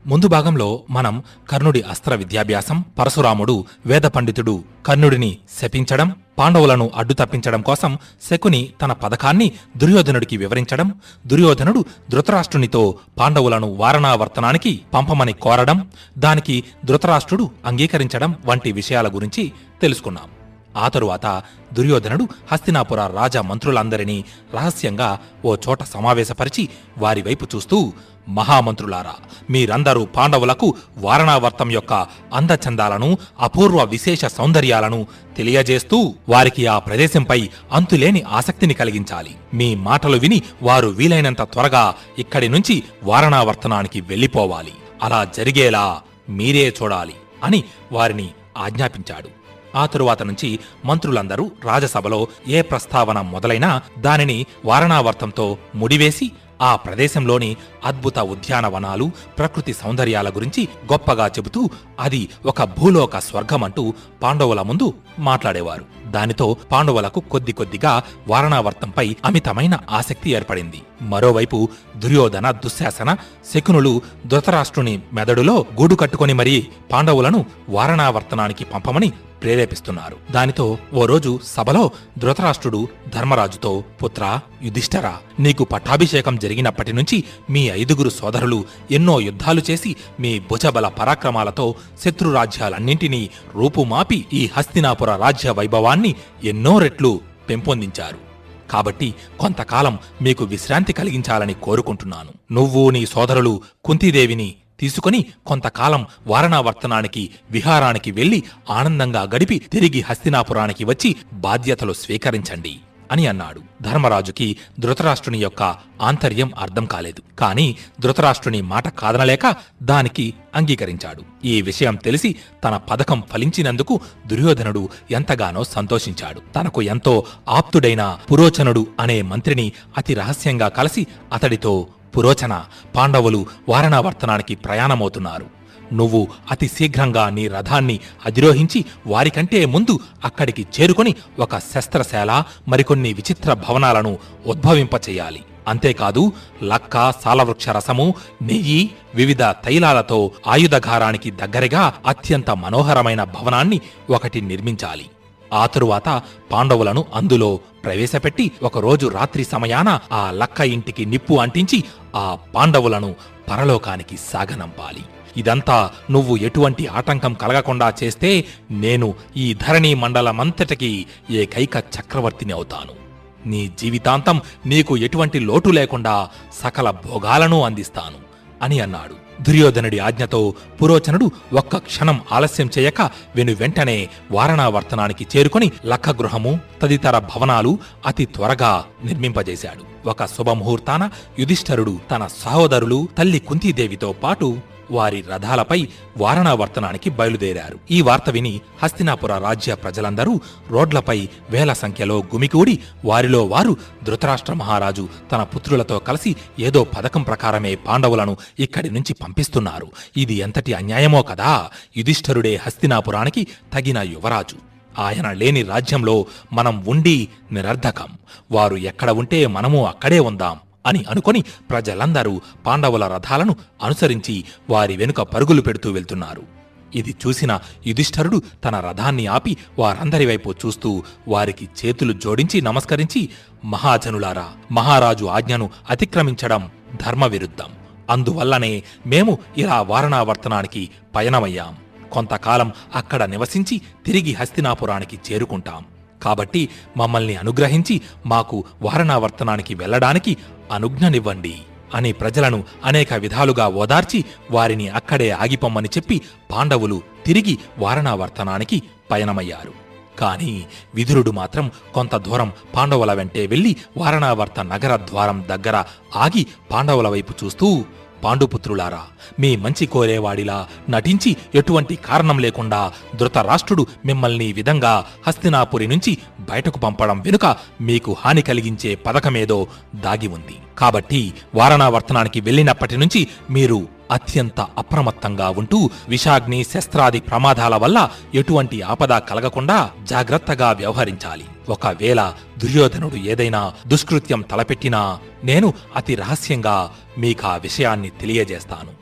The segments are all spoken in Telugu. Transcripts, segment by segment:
ముందు భాగంలో మనం కర్ణుడి అస్త్ర విద్యాభ్యాసం పరశురాముడు వేద పండితుడు కర్ణుడిని శపించడం పాండవులను అడ్డు తప్పించడం కోసం శకుని తన పథకాన్ని దుర్యోధనుడికి వివరించడం దుర్యోధనుడు ధృతరాష్ట్రునితో పాండవులను వారణావర్తనానికి పంపమని కోరడం దానికి ధృతరాష్ట్రుడు అంగీకరించడం వంటి విషయాల గురించి తెలుసుకున్నాం ఆ తరువాత దుర్యోధనుడు హస్తినాపుర రాజ మంత్రులందరినీ రహస్యంగా ఓ చోట సమావేశపరిచి వారి వైపు చూస్తూ మహామంత్రులారా మీరందరూ పాండవులకు వారణావర్తం యొక్క అందచందాలను అపూర్వ విశేష సౌందర్యాలను తెలియజేస్తూ వారికి ఆ ప్రదేశంపై అంతులేని ఆసక్తిని కలిగించాలి మీ మాటలు విని వారు వీలైనంత త్వరగా ఇక్కడి నుంచి వారణావర్తనానికి వెళ్ళిపోవాలి అలా జరిగేలా మీరే చూడాలి అని వారిని ఆజ్ఞాపించాడు ఆ తరువాత నుంచి మంత్రులందరూ రాజసభలో ఏ ప్రస్తావన మొదలైనా దానిని వారణావర్తంతో ముడివేసి ఆ ప్రదేశంలోని అద్భుత ఉద్యానవనాలు ప్రకృతి సౌందర్యాల గురించి గొప్పగా చెబుతూ అది ఒక భూలోక స్వర్గమంటూ పాండవుల ముందు మాట్లాడేవారు దానితో పాండవులకు కొద్ది కొద్దిగా వారణావర్తంపై అమితమైన ఆసక్తి ఏర్పడింది మరోవైపు దుర్యోధన దుశ్శాసన శకునులు ధృతరాష్ట్రుని మెదడులో గూడు కట్టుకొని మరీ పాండవులను వారణావర్తనానికి పంపమని ప్రేరేపిస్తున్నారు దానితో ఓ రోజు సభలో ధృతరాష్ట్రుడు ధర్మరాజుతో పుత్ర యుధిష్ఠరా నీకు పట్టాభిషేకం జరిగినప్పటి నుంచి మీ ఐదుగురు సోదరులు ఎన్నో యుద్ధాలు చేసి మీ భుజబల పరాక్రమాలతో శత్రురాజ్యాలన్నింటినీ రూపుమాపి ఈ హస్తినాపుర రాజ్య వైభవాన్ని ఎన్నో రెట్లు పెంపొందించారు కాబట్టి కొంతకాలం మీకు విశ్రాంతి కలిగించాలని కోరుకుంటున్నాను నువ్వు నీ సోదరులు కుంతీదేవిని తీసుకుని కొంతకాలం వారణావర్తనానికి విహారానికి వెళ్లి ఆనందంగా గడిపి తిరిగి హస్తినాపురానికి వచ్చి బాధ్యతలు స్వీకరించండి అని అన్నాడు ధర్మరాజుకి ధృతరాష్ట్రుని యొక్క ఆంతర్యం అర్థం కాలేదు కాని ధృతరాష్ట్రుని మాట కాదనలేక దానికి అంగీకరించాడు ఈ విషయం తెలిసి తన పథకం ఫలించినందుకు దుర్యోధనుడు ఎంతగానో సంతోషించాడు తనకు ఎంతో ఆప్తుడైన పురోచనుడు అనే మంత్రిని అతి రహస్యంగా కలిసి అతడితో పురోచన పాండవులు వారణావర్తనానికి ప్రయాణమవుతున్నారు నువ్వు అతి శీఘ్రంగా నీ రథాన్ని అధిరోహించి వారికంటే ముందు అక్కడికి చేరుకొని ఒక శస్త్రశాల మరికొన్ని విచిత్ర భవనాలను ఉద్భవింపచేయాలి అంతేకాదు లక్క సాలవృక్ష రసము నెయ్యి వివిధ తైలాలతో ఆయుధఘారానికి దగ్గరగా అత్యంత మనోహరమైన భవనాన్ని ఒకటి నిర్మించాలి ఆ తరువాత పాండవులను అందులో ప్రవేశపెట్టి ఒకరోజు రాత్రి సమయాన ఆ లక్క ఇంటికి నిప్పు అంటించి ఆ పాండవులను పరలోకానికి సాగనంపాలి ఇదంతా నువ్వు ఎటువంటి ఆటంకం కలగకుండా చేస్తే నేను ఈ ధరణి మండలమంతటికి ఏకైక చక్రవర్తిని అవుతాను నీ జీవితాంతం నీకు ఎటువంటి లోటు లేకుండా సకల భోగాలను అందిస్తాను అని అన్నాడు దుర్యోధనుడి ఆజ్ఞతో పురోచనుడు ఒక్క క్షణం ఆలస్యం చేయక వెను వెంటనే వారణావర్తనానికి చేరుకొని లక్కగృహము తదితర భవనాలు అతి త్వరగా నిర్మింపజేశాడు ఒక శుభముహూర్తాన యుధిష్ఠరుడు తన సహోదరులు తల్లి కుంతీదేవితో పాటు వారి రథాలపై వారణావర్తనానికి బయలుదేరారు ఈ వార్త విని హస్తినాపుర రాజ్య ప్రజలందరూ రోడ్లపై వేల సంఖ్యలో గుమికూడి వారిలో వారు ధృతరాష్ట్ర మహారాజు తన పుత్రులతో కలిసి ఏదో పథకం ప్రకారమే పాండవులను ఇక్కడి నుంచి పంపిస్తున్నారు ఇది ఎంతటి అన్యాయమో కదా యుధిష్ఠరుడే హస్తినాపురానికి తగిన యువరాజు ఆయన లేని రాజ్యంలో మనం ఉండి నిరర్ధకం వారు ఎక్కడ ఉంటే మనము అక్కడే ఉందాం అని అనుకొని ప్రజలందరూ పాండవుల రథాలను అనుసరించి వారి వెనుక పరుగులు పెడుతూ వెళ్తున్నారు ఇది చూసిన యుధిష్ఠరుడు తన రథాన్ని ఆపి వారందరి వైపు చూస్తూ వారికి చేతులు జోడించి నమస్కరించి మహాజనులారా మహారాజు ఆజ్ఞను అతిక్రమించడం ధర్మవిరుద్ధం అందువల్లనే మేము ఇలా వారణావర్తనానికి పయనమయ్యాం కొంతకాలం అక్కడ నివసించి తిరిగి హస్తినాపురానికి చేరుకుంటాం కాబట్టి మమ్మల్ని అనుగ్రహించి మాకు వారణావర్తనానికి వెళ్ళడానికి అనుజ్ఞనివ్వండి అని ప్రజలను అనేక విధాలుగా ఓదార్చి వారిని అక్కడే ఆగిపోమ్మని చెప్పి పాండవులు తిరిగి వారణావర్తనానికి పయనమయ్యారు కాని విదురుడు మాత్రం కొంత దూరం పాండవుల వెంటే వెళ్లి వారణావర్త నగర ద్వారం దగ్గర ఆగి పాండవుల వైపు చూస్తూ పాండుపుత్రులారా మీ మంచి కోరేవాడిలా నటించి ఎటువంటి కారణం లేకుండా ధృతరాష్ట్రుడు మిమ్మల్ని ఈ విధంగా హస్తినాపురి నుంచి బయటకు పంపడం వెనుక మీకు హాని కలిగించే పథకమేదో దాగి ఉంది కాబట్టి వారణావర్తనానికి వెళ్ళినప్పటి నుంచి మీరు అత్యంత అప్రమత్తంగా ఉంటూ విషాగ్ని శస్త్రాది ప్రమాదాల వల్ల ఎటువంటి ఆపద కలగకుండా జాగ్రత్తగా వ్యవహరించాలి ఒకవేళ దుర్యోధనుడు ఏదైనా దుష్కృత్యం తలపెట్టినా నేను అతి రహస్యంగా మీకా విషయాన్ని తెలియజేస్తాను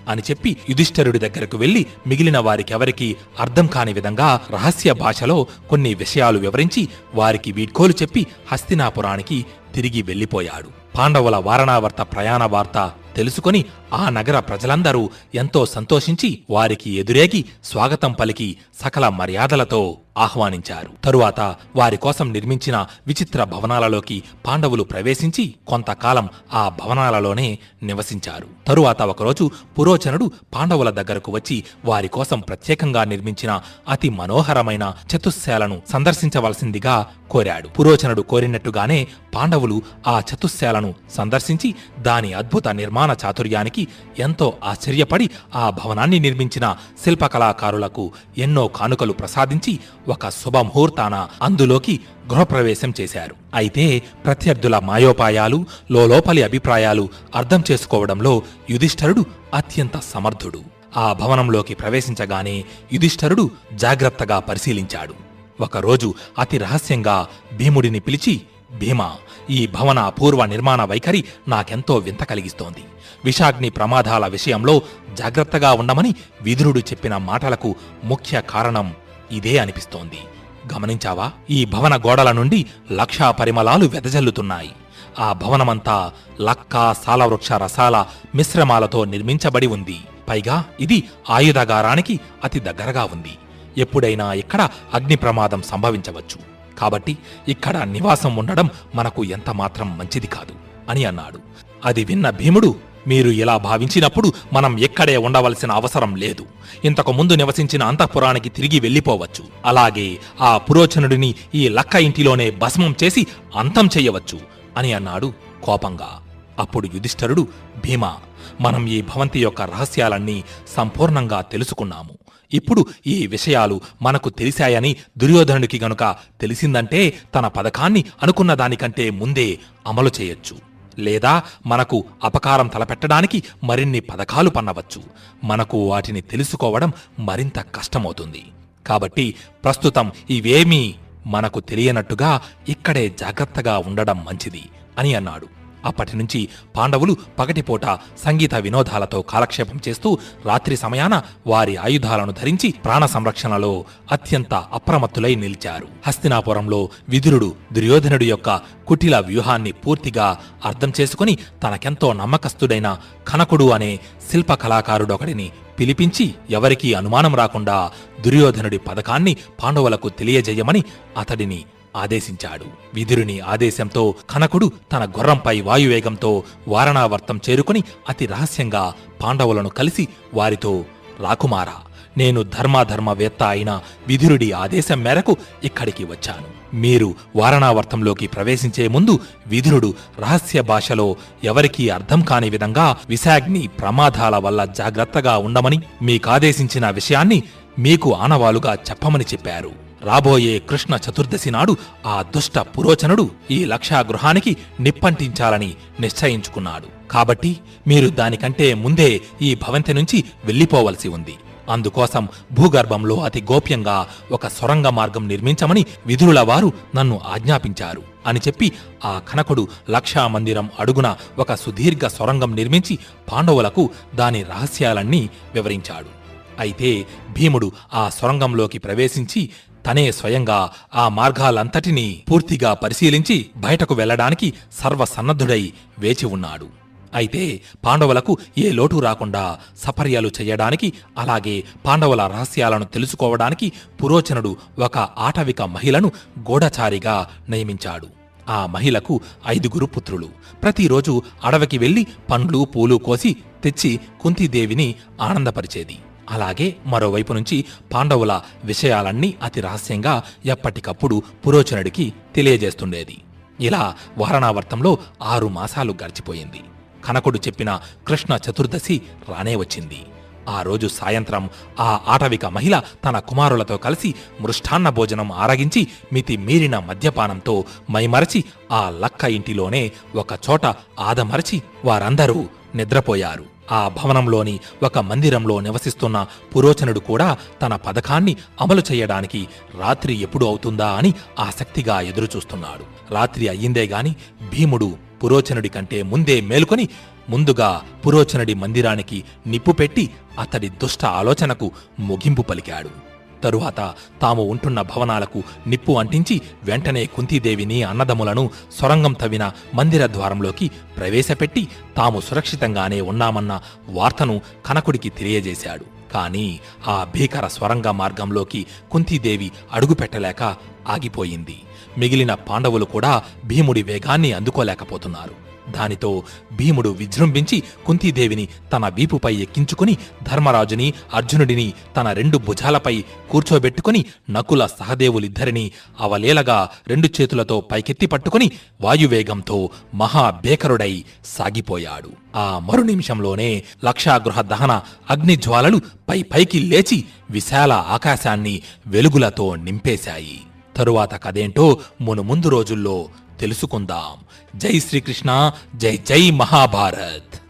అని చెప్పి యుధిష్ఠరుడి దగ్గరకు వెళ్లి మిగిలిన వారికెవరికీ అర్థం కాని విధంగా రహస్య భాషలో కొన్ని విషయాలు వివరించి వారికి వీడ్కోలు చెప్పి హస్తినాపురానికి తిరిగి వెళ్లిపోయాడు పాండవుల వారణావర్త ప్రయాణ వార్త తెలుసుకొని ఆ నగర ప్రజలందరూ ఎంతో సంతోషించి వారికి ఎదురేగి స్వాగతం పలికి సకల మర్యాదలతో ఆహ్వానించారు తరువాత వారి కోసం నిర్మించిన విచిత్ర భవనాలలోకి పాండవులు ప్రవేశించి కొంతకాలం ఆ భవనాలలోనే నివసించారు తరువాత ఒకరోజు పురోచనుడు పాండవుల దగ్గరకు వచ్చి వారి కోసం ప్రత్యేకంగా నిర్మించిన అతి మనోహరమైన చతుశ్శాలను సందర్శించవలసిందిగా కోరాడు పురోచనుడు కోరినట్టుగానే పాండవులు ఆ చతుశ్శాలను సందర్శించి దాని అద్భుత నిర్మాణ చాతుర్యానికి ఎంతో ఆశ్చర్యపడి ఆ భవనాన్ని నిర్మించిన శిల్పకళాకారులకు ఎన్నో కానుకలు ప్రసాదించి ఒక శుభముహూర్తాన అందులోకి గృహప్రవేశం చేశారు అయితే ప్రత్యర్థుల మాయోపాయాలు లోలోపలి అభిప్రాయాలు అర్థం చేసుకోవడంలో యుధిష్ఠరుడు అత్యంత సమర్థుడు ఆ భవనంలోకి ప్రవేశించగానే యుధిష్ఠరుడు జాగ్రత్తగా పరిశీలించాడు ఒకరోజు అతి రహస్యంగా భీముడిని పిలిచి భీమా ఈ భవన అపూర్వ నిర్మాణ వైఖరి నాకెంతో వింత కలిగిస్తోంది విషాగ్ని ప్రమాదాల విషయంలో జాగ్రత్తగా ఉండమని విదురుడు చెప్పిన మాటలకు ముఖ్య కారణం ఇదే అనిపిస్తోంది గమనించావా ఈ భవన గోడల నుండి లక్షా పరిమళాలు వెదజల్లుతున్నాయి ఆ భవనమంతా లక్క సాలవృక్ష రసాల మిశ్రమాలతో నిర్మించబడి ఉంది పైగా ఇది ఆయుధగారానికి అతి దగ్గరగా ఉంది ఎప్పుడైనా ఇక్కడ అగ్ని ప్రమాదం సంభవించవచ్చు కాబట్టి ఇక్కడ నివాసం ఉండడం మనకు ఎంత మాత్రం మంచిది కాదు అని అన్నాడు అది విన్న భీముడు మీరు ఇలా భావించినప్పుడు మనం ఎక్కడే ఉండవలసిన అవసరం లేదు ఇంతకు ముందు నివసించిన అంతఃపురానికి తిరిగి వెళ్ళిపోవచ్చు అలాగే ఆ పురోచనుడిని ఈ లక్క ఇంటిలోనే భస్మం చేసి అంతం చెయ్యవచ్చు అని అన్నాడు కోపంగా అప్పుడు యుధిష్ఠరుడు భీమా మనం ఈ భవంతి యొక్క రహస్యాలన్నీ సంపూర్ణంగా తెలుసుకున్నాము ఇప్పుడు ఈ విషయాలు మనకు తెలిశాయని దుర్యోధనుడికి గనుక తెలిసిందంటే తన పథకాన్ని అనుకున్న దానికంటే ముందే అమలు చేయొచ్చు లేదా మనకు అపకారం తలపెట్టడానికి మరిన్ని పథకాలు పన్నవచ్చు మనకు వాటిని తెలుసుకోవడం మరింత కష్టమవుతుంది కాబట్టి ప్రస్తుతం ఇవేమీ మనకు తెలియనట్టుగా ఇక్కడే జాగ్రత్తగా ఉండడం మంచిది అని అన్నాడు అప్పటి నుంచి పాండవులు పగటిపూట సంగీత వినోదాలతో కాలక్షేపం చేస్తూ రాత్రి సమయాన వారి ఆయుధాలను ధరించి ప్రాణ సంరక్షణలో అత్యంత అప్రమత్తులై నిలిచారు హస్తినాపురంలో విదురుడు దుర్యోధనుడి యొక్క కుటిల వ్యూహాన్ని పూర్తిగా అర్థం చేసుకుని తనకెంతో నమ్మకస్తుడైన కనకుడు అనే శిల్ప కళాకారుడొకడిని పిలిపించి ఎవరికీ అనుమానం రాకుండా దుర్యోధనుడి పథకాన్ని పాండవులకు తెలియజేయమని అతడిని ఆదేశించాడు విదురుని ఆదేశంతో కనకుడు తన గుర్రంపై వాయువేగంతో వారణావర్తం చేరుకుని అతి రహస్యంగా పాండవులను కలిసి వారితో రాకుమారా నేను ధర్మాధర్మవేత్త అయిన విదురుడి ఆదేశం మేరకు ఇక్కడికి వచ్చాను మీరు వారణావర్తంలోకి ప్రవేశించే ముందు విదురుడు రహస్య భాషలో ఎవరికీ అర్థం కాని విధంగా విశాగ్ని ప్రమాదాల వల్ల జాగ్రత్తగా ఉండమని మీకాదేశించిన విషయాన్ని మీకు ఆనవాలుగా చెప్పమని చెప్పారు రాబోయే కృష్ణ చతుర్దశి నాడు ఆ దుష్ట పురోచనుడు ఈ లక్షాగృహానికి నిప్పంటించాలని నిశ్చయించుకున్నాడు కాబట్టి మీరు దానికంటే ముందే ఈ భవంతి నుంచి వెళ్ళిపోవలసి ఉంది అందుకోసం భూగర్భంలో అతి గోప్యంగా ఒక సొరంగ మార్గం నిర్మించమని విధుల వారు నన్ను ఆజ్ఞాపించారు అని చెప్పి ఆ కనకుడు లక్షా మందిరం అడుగున ఒక సుదీర్ఘ సొరంగం నిర్మించి పాండవులకు దాని రహస్యాలన్నీ వివరించాడు అయితే భీముడు ఆ సొరంగంలోకి ప్రవేశించి తనే స్వయంగా ఆ మార్గాలంతటినీ పూర్తిగా పరిశీలించి బయటకు వెళ్లడానికి సర్వసన్నద్ధుడై వేచి ఉన్నాడు అయితే పాండవులకు ఏ లోటు రాకుండా సపర్యలు చేయడానికి అలాగే పాండవుల రహస్యాలను తెలుసుకోవడానికి పురోచనుడు ఒక ఆటవిక మహిళను గూఢచారిగా నియమించాడు ఆ మహిళకు ఐదుగురు పుత్రులు ప్రతిరోజు అడవికి వెళ్లి పండ్లు పూలు కోసి తెచ్చి కుంతీదేవిని ఆనందపరిచేది అలాగే మరోవైపు నుంచి పాండవుల విషయాలన్నీ అతి రహస్యంగా ఎప్పటికప్పుడు పురోచనుడికి తెలియజేస్తుండేది ఇలా వారణావర్తంలో ఆరు మాసాలు గడిచిపోయింది కనకుడు చెప్పిన కృష్ణ చతుర్దశి రానే వచ్చింది ఆ రోజు సాయంత్రం ఆ ఆటవిక మహిళ తన కుమారులతో కలిసి మృష్టాన్న భోజనం ఆరగించి మితి మీరిన మద్యపానంతో మైమరచి ఆ లక్క ఇంటిలోనే ఒక చోట ఆదమరచి వారందరూ నిద్రపోయారు ఆ భవనంలోని ఒక మందిరంలో నివసిస్తున్న పురోచనుడు కూడా తన పథకాన్ని అమలు చేయడానికి రాత్రి ఎప్పుడు అవుతుందా అని ఆసక్తిగా ఎదురుచూస్తున్నాడు రాత్రి అయ్యిందే గాని భీముడు పురోచనుడి కంటే ముందే మేలుకొని ముందుగా పురోచనుడి మందిరానికి నిప్పు పెట్టి అతడి దుష్ట ఆలోచనకు ముగింపు పలికాడు తరువాత తాము ఉంటున్న భవనాలకు నిప్పు అంటించి వెంటనే కుంతీదేవిని అన్నదమ్ములను సొరంగం తవ్విన మందిర ద్వారంలోకి ప్రవేశపెట్టి తాము సురక్షితంగానే ఉన్నామన్న వార్తను కనకుడికి తెలియజేశాడు కాని ఆ భీకర స్వరంగ మార్గంలోకి కుంతీదేవి అడుగుపెట్టలేక ఆగిపోయింది మిగిలిన పాండవులు కూడా భీముడి వేగాన్ని అందుకోలేకపోతున్నారు దానితో భీముడు విజృంభించి కుంతీదేవిని తన వీపుపై ఎక్కించుకుని ధర్మరాజుని అర్జునుడిని తన రెండు భుజాలపై కూర్చోబెట్టుకుని నకుల సహదేవులిద్దరినీ అవలేలగా రెండు చేతులతో పైకెత్తి పట్టుకుని వాయువేగంతో మహాబేకరుడై సాగిపోయాడు ఆ మరు నిమిషంలోనే లక్షాగృహ దహన అగ్నిజ్వాలలు పై పైకి లేచి విశాల ఆకాశాన్ని వెలుగులతో నింపేశాయి తరువాత కదేంటో మును ముందు రోజుల్లో తెలుసుకుందాం జై శ్రీకృష్ణ జై జై మహాభారత్